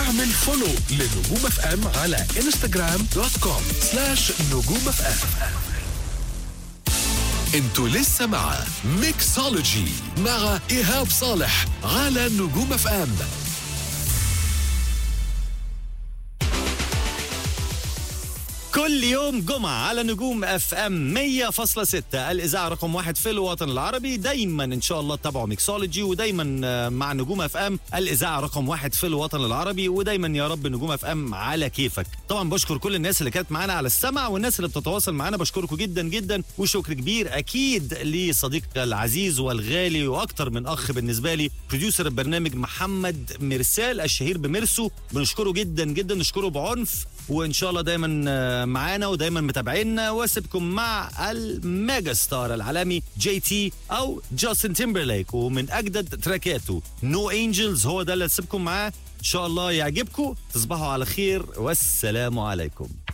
اعمل فولو لنجوم اف ام على انستغرام دوت كوم سلاش نجوم اف ام انتوا لسه مع ميكسولوجي مع ايهاب صالح على نجوم اف ام كل يوم جمعة على نجوم اف ام 100.6 الإذاعة رقم واحد في الوطن العربي دايما إن شاء الله تتابعوا ميكسولوجي ودايما آه، مع نجوم اف ام الإذاعة رقم واحد في الوطن العربي ودايما يا رب نجوم اف ام على كيفك طبعا بشكر كل الناس اللي كانت معانا على السمع والناس اللي بتتواصل معانا بشكركم جدا جدا وشكر كبير أكيد لصديق العزيز والغالي وأكتر من أخ بالنسبة لي بروديوسر البرنامج محمد مرسال الشهير بمرسو بنشكره جدا جدا نشكره بعنف وان شاء الله دايما آه، معانا ودايما متابعينا واسيبكم مع الميجا ستار العالمي جي تي او جاستن تيمبرليك ومن اجدد تراكاته نو no انجلز هو ده اللي هسيبكم معاه ان شاء الله يعجبكم تصبحوا على خير والسلام عليكم